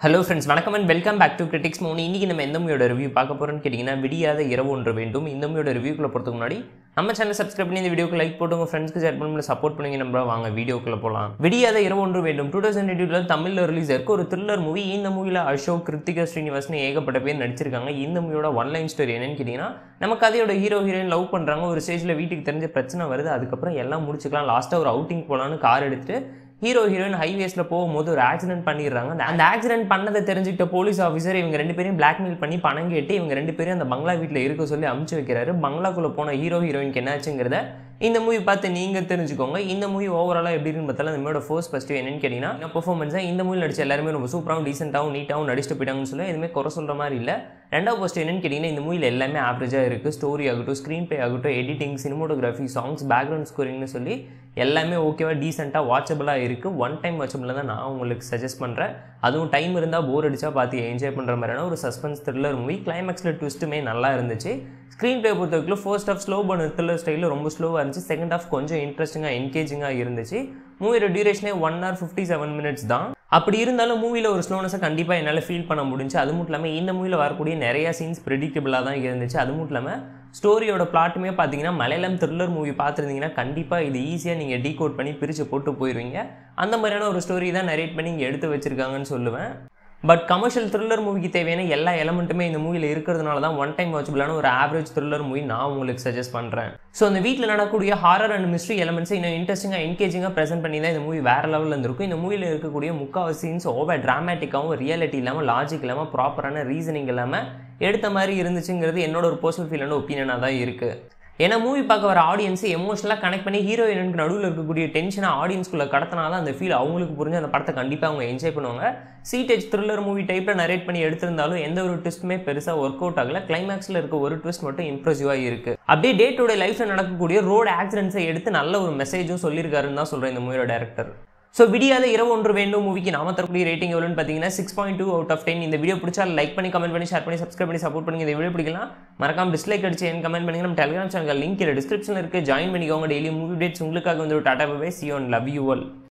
hello friends வணக்கம் and welcome back to critics மோனி இன்றைக்கி நம்ம எந்த மூவியோட ரிவ்யூ பார்க்க போகிறோம்னு கேட்டிங்கன்னா விடியாத இரவு ஒன்று வேண்டும் இந்த மூவியோட ரிவ்யூக்குள்ள போகிறதுக்கு முன்னாடி நம்ம சேனல் சப்ஸ்கிரைப் பண்ணி இந்த வீடியோக்கு லைக் போட்டு உங்கள் ஃப்ரெண்ட்ஸ்க்கு ஷேர் பண்ணி சப்போர்ட் பண்ணி நம்ம வாங்க வீடியோக்குள்ள போகலாம் விடியாத இரவு ஒன்று வேண்டும் டூ தௌசண்ட் எயிட்டில் தமிழில் ரிலீஸ் ஆயிருக்கு ஒரு த்ரில்லர் மூவி இந்த மூவியில் அசோக் கிருத்திகா ஸ்ரீனிவாசன் ஏகப்பட்ட பேர் நடிச்சிருக்காங்க இந்த மூவியோட ஒன் லைன் ஸ்டோரி என்னன்னு கேட்டிங்கன்னா நம்ம கதையோட ஹீரோ ஹீரோயின் லவ் பண்ணுறாங்க ஒரு ஸ்டேஜில் வீட்டுக்கு தெரிஞ்ச பிரச்சனை வருது அதுக்கப்புறம் எல்லாம் முடிச்சுக்கலாம் லாஸ்ட்டாக ஒரு அவுட்டிங் போகலான்னு கார் எடுத்துட்டு ஹீரோ ஹீரோயின் ஹைவேஸில் போகும்போது ஒரு ஆக்சிடென்ட் பண்ணிடுறாங்க அந்த- அந்த ஆக்சிடென்ட் பண்ணதை தெரிஞ்சுக்கிட்ட போலீஸ் ஆஃபீஸர் இவங்க ரெண்டு பேரையும் பிளாக்மெயில் பண்ணி பணம் கேட்டு இவங்க ரெண்டு பேரும் அந்த பங்களா வீட்டில் இருக்க சொல்லி அமுச்சு வைக்கிறாரு பங்களாக்குள்ளே போன ஹீரோ ஹீரோயினுக்கு என்னாச்சுங்கிறத இந்த மூவி பார்த்து நீங்கள் தெரிஞ்சுக்கோங்க இந்த மூவி ஓவராலாக எப்படி இருக்குன்னு பார்த்தாலும் இந்த மூவியோட ஃபர்ஸ்ட் ஃபஸ்ட்டு என்னன்னு கேட்டிங்கன்னா இந்த பர்ஃபார்மன்ஸாக இந்த மூவி நடிச்ச எல்லாருமே ரொம்ப சூப்பராகவும் டீசெண்டாகவும் நீட்டாகவும் நடிச்சுட்டு போயிட்டாங்கன்னு சொல்லி எதுவுமே குறை சொல்கிற மாதிரி இல்லை ரெண்டாவது ஃபர்ஸ்ட் என்னன்னு கேட்டிங்கன்னா இந்த மூவியில் எல்லாமே ஆவரேஜாக இருக்குது ஸ்டோரி ஆகட்டும் ஸ்க்ரீன் ப்ளே ஆகட்டும் எடிட்டிங் சினிமோட்டோகிராஃபி சாங்ஸ் பேக்ரவுண்ட் ஸ்கோரிங்னு சொல்லி எல்லாமே ஓகேவாக டீசெண்டாக வாட்சபிளாக இருக்குது ஒன் டைம் வாட்சபிளாக தான் நான் உங்களுக்கு சஜஸ்ட் பண்ணுறேன் அதுவும் டைம் இருந்தால் போர் அடிச்சா பார்த்து என்ஜாய் பண்ணுற மாதிரியான ஒரு சஸ்பென்ஸ் த்ரில்லர் மூவி கிளைமேக்ஸில் ட்விஸ்ட்டுமே நல்லா இருந்துச்சு ஸ்க்ரீன் ப்ளே பொறுத்தவரைக்கும் ஃபர்ஸ்ட் ஆஃப் ஸ்லோ பண்ண த்ரில்லர் ஸ்டைலில் ரொம்ப ஸ்லோவாக இருந்துச்சு செகண்ட் ஆஃப் கொஞ்சம் இன்ட்ரெஸ்டிங்காக என்கேஜிங்காக இருந்துச்சு மூவியோட டியூரேஷனே one hour fifty seven minutes தான் அப்படி இருந்தாலும் மூவியில் ஒரு ஸ்லோனஸை கண்டிப்பாக என்னால் ஃபீல் பண்ண முடிஞ்சு அது மட்டும் இல்லாமல் இந்த மூவியில் வரக்கூடிய நிறைய சீன்ஸ் ப்ரெடிக்டபிளாக தான் இருந்துச்சு அது மட்டும் இல்லாமல் ஸ்டோரியோட பிளாட்டுமே பார்த்தீங்கன்னா மலையாளம் த்ரில்லர் மூவி பார்த்துருந்தீங்கன்னா கண்டிப்பாக இது ஈஸியாக நீங்கள் டீகோட் பண்ணி பிரித்து போட்டு போயிடுவீங்க அந்த மாதிரியான ஒரு ஸ்டோரி தான் நரேட் பண்ணி இங்கே எடுத்து வச்சிருக்காங்கன்னு சொல்லுவேன் பட் கமர்ஷியல் த்ரில்லர் மூவிக்கு தேவையான எல்லா எலமெண்ட்டுமே இந்த மூவியில் இருக்கிறதுனால தான் ஒன் டைம் வாட்சபிளான ஒரு ஆவரேஜ் த்ரில்லர் மூவி நான் உங்களுக்கு சஜஸ்ட் பண்ணுறேன் ஸோ அந்த வீட்டில் நடக்கக்கூடிய ஹாரர் அண்ட் மிஸ்ட்ரி எலமெண்ட்ஸை இன்னும் இன்ட்ரெஸ்டிங்காக என்கேஜிங்காக ப்ரெசென்ட் பண்ணி தான் இந்த மூவி வேறு லெவலில் இருந்திருக்கும் இந்த மூவியில் இருக்கக்கூடிய முக்கால் சீன்ஸ் ஓவர் ட்ராமேட்டிக்காகவும் ரியாலிட்டி இல்லாமல் லாஜிக் இல்லாமல் ப்ராப்பரான ரீசனிங் இல்லாமல் எடுத்த மாதிரி இருந்துச்சுங்கிறது என்னோட ஒரு பர்சனல் ஃபீல் அண்ட் ஒப்பீனியனாக தான் இருக்குது ஏன்னா மூவி பார்க்க வர ஆடியன்ஸை எமோஷனலாக கனெக்ட் பண்ணி ஹீரோயினுக்கு நடுவில் இருக்கக்கூடிய டென்ஷனை ஆடியன்ஸ்குள்ளே கடத்தினா தான் அந்த ஃபீல் அவங்களுக்கு புரிஞ்சு அந்த படத்தை கண்டிப்பாக அவங்க என்ஜாய் பண்ணுவாங்க சீட்டேஜ் த்ரில்லர் மூவி டைப்பில் நரேட் பண்ணி எடுத்திருந்தாலும் எந்த ஒரு ட்விஸ்ட்டுமே பெருசாக ஒர்க் அவுட் ஆகல கிளைமேக்ஸில் இருக்க ஒரு ட்விஸ்ட் மட்டும் இம்ப்ரெசிவாக இருக்குது அப்படியே டே டு டே லைஃப்பில் நடக்கக்கூடிய ரோடு ஆக்சிடென்ட்ஸை எடுத்து நல்ல ஒரு மெசேஜும் சொல்லியிருக்காருன்னு தான் சொல்கிறேன் இந்த மூவியோட டேரக்டர் ஸோ விடியாத இரவு ஒன்று வேண்டும் மூவிக்கு நாம தரக்கூடிய ரேட்டிங் எவ்வளோன்னு பார்த்தீங்கன்னா six point two out of ten இந்த வீடியோ பிடிச்சா லைக் பண்ணி கமெண்ட் பண்ணி ஷேர் பண்ணி சப்ஸ்கிரைப் பண்ணி சப்போர்ட் பண்ணி இந்த வீடியோ பிடிக்கலாம் மறக்காம டிஸ்லைக் அடிச்சு என் கமெண்ட் பண்ணுங்க நம்ம டெலிகிராம் சேனல் லிங்க் டிஸ்கிரிப்ஷனில் இருக்கு ஜாயின் பண்ணிக்கோங்க டெய்லி மூவி டேட்ஸ் உங்களுக்காக வந்து tata bye see one love you all